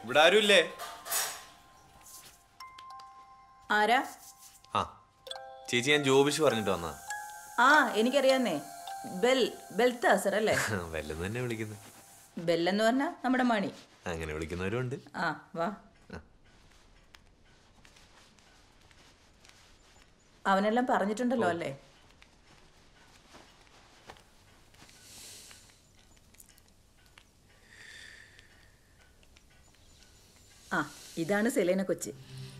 ഇവിടെ ആരുമില്ലേ ആരാ ആ ചേച്ചി ഞാൻ ജോബിഷ് പറഞ്ഞിട്ട് വന്നാ ആ എനിക്കറിയാന്നേ ബെൽ ബെൽത്താസർ അല്ലേ വല്ലെന്ന് തന്നെ വിളിക്കുന്നത് ബെല്ലെന്ന് പറഞ്ഞാ നമ്മുടെ മണി അങ്ങനെ വിളിക്കുന്നവരും ഉണ്ട് ആ വാ അവനെല്ലാം പറഞ്ഞിട്ടുണ്ടല്ലോ അല്ലേ ആ ഇതാണ് സെലേന കൊച്ചി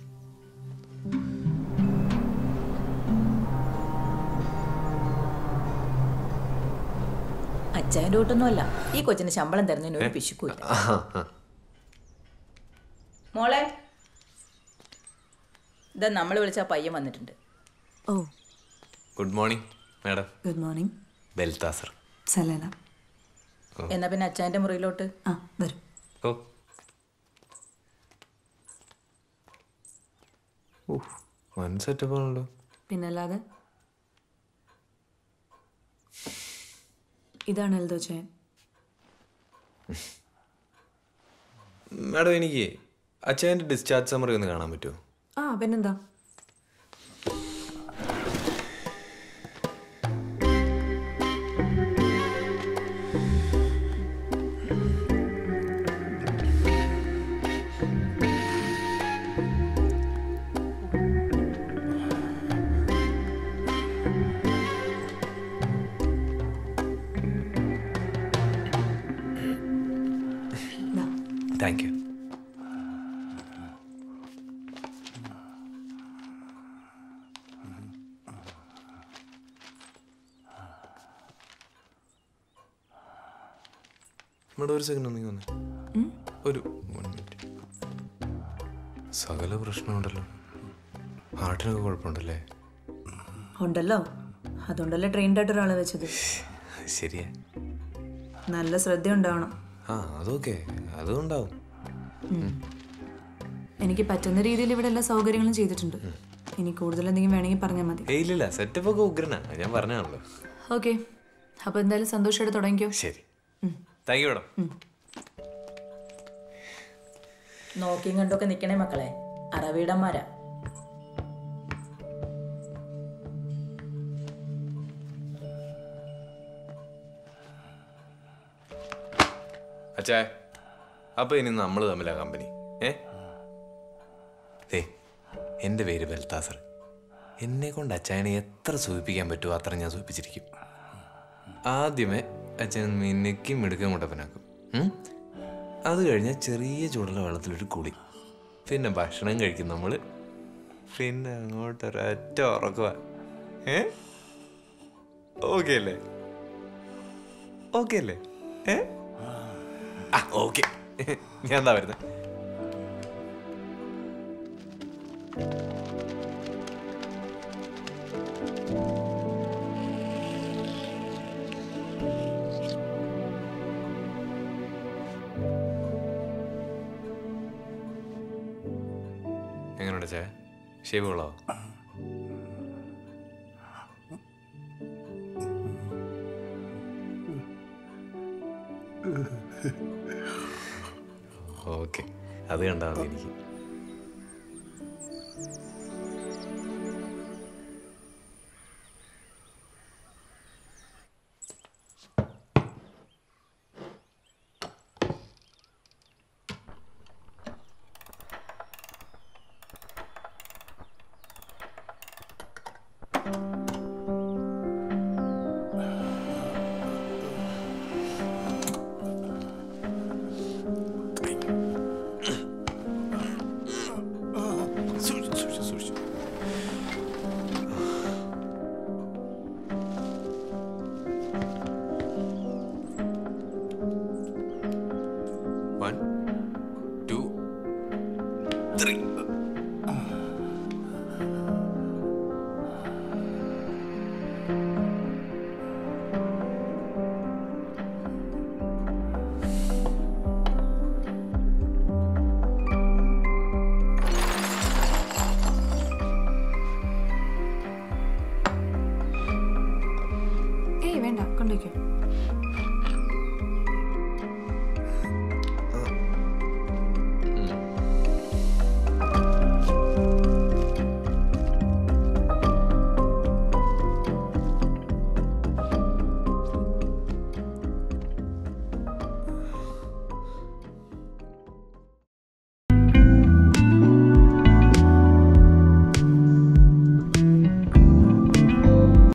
അച്ചായൻ്റെ കൂട്ടൊന്നുമല്ല ഈ കൊച്ചിന് ശമ്പളം തരുന്നതിന് ഒരു പിശുക്കൂല്ല മോളെ ഇതാ നമ്മൾ വിളിച്ച ആ പയ്യൻ വന്നിട്ടുണ്ട് oh good morning madam good morning Balthazar സലേന എന്നാ പിന്നെ അച്ചായൻ്റെ മുറിയിലോട്ട് ആ വരും ഓ വൺ സെറ്റപ്പ് ആണല്ലോ പിന്നല്ലാതെ ഇതാണ് എൽദോ ജയൻ മാഡം എനിക്ക് അച്ഛൻ്റെ ഡിസ്ചാർജ് സമ്മറി ഒന്ന് കാണാൻ പറ്റുമോ ആ പിന്നെന്താ ദാ. താങ്ക് യു ഇവിടെ ഒരു സെക്കൻഡ് ഒന്നെങ്കിൽ വന്നേ ഒരു വൺ മിനിറ്റ് സകല പ്രശ്നമുണ്ടല്ലോ ഹാർട്ടിനൊക്കെ കുഴപ്പമുണ്ടല്ലേ ഉണ്ടല്ലോ അതുകൊണ്ടല്ലേ ട്രെയിൻഡ് ആയിട്ട് ഒരാളെ വെച്ചത് ശരിയാ നല്ല ശ്രദ്ധ ഉണ്ടാവണം ആ അതൊക്കെ അതും ഉണ്ടാവും എനിക്ക് പറ്റുന്ന രീതിയിൽ ഇവിടെ എല്ലാ സൗകര്യങ്ങളും ചെയ്തിട്ടുണ്ട് ഇനി കൂടുതൽ എന്തെങ്കിലും വേണമെങ്കിൽ പറഞ്ഞാൽ മതി ഏയ് ഇല്ലില്ല സെറ്റപ്പ് ഒക്കെ ഉഗ്രനാ ഞാൻ പറഞ്ഞാണല്ലോ ഓക്കെ അപ്പോൾ എന്തായാലും സന്തോഷമായിട്ട് തുടങ്ങിക്കോ ശരി താങ്ക് യു മാഡം നോക്കിയും കണ്ടൊക്കെ നിക്കണേ മക്കളെ അറവീടന്മാരാ അച്ഛാ അപ്പൊ ഇനി നമ്മൾ തമ്മിലാ കമ്പനി ഏ ഏ എൻ്റെ പേര് ബൽത്താസർ എന്നെ കൊണ്ട് അച്ചായനെ എത്ര സൂചിപ്പിക്കാൻ പറ്റുമോ അത്ര ഞാൻ സൂചിപ്പിച്ചിരിക്കും ആദ്യമേ അച്ഛൻ മിനുക്കി മിടുക്കം കൊണ്ടപ്പനാക്കും ഉം? അത് കഴിഞ്ഞാൽ ചെറിയ ചൂടുള്ള വെള്ളത്തിലൊരു കുളി പിന്നെ ഭക്ഷണം കഴിക്കും നമ്മൾ പിന്നെ അങ്ങോട്ട് ഒരൊറ്റ ഉറക്കുക ഏ ഓക്കെ അല്ലേ ഓക്കെ അല്ലേ ഏ ആ ഓക്കെ ഞാൻ എന്താ വരുന്നത് എങ്ങനെയുണ്ട് ചേ ഷേവ് കൊള്ളാവോ ഓക്കെ അത് കണ്ടാൽ മതി എനിക്ക്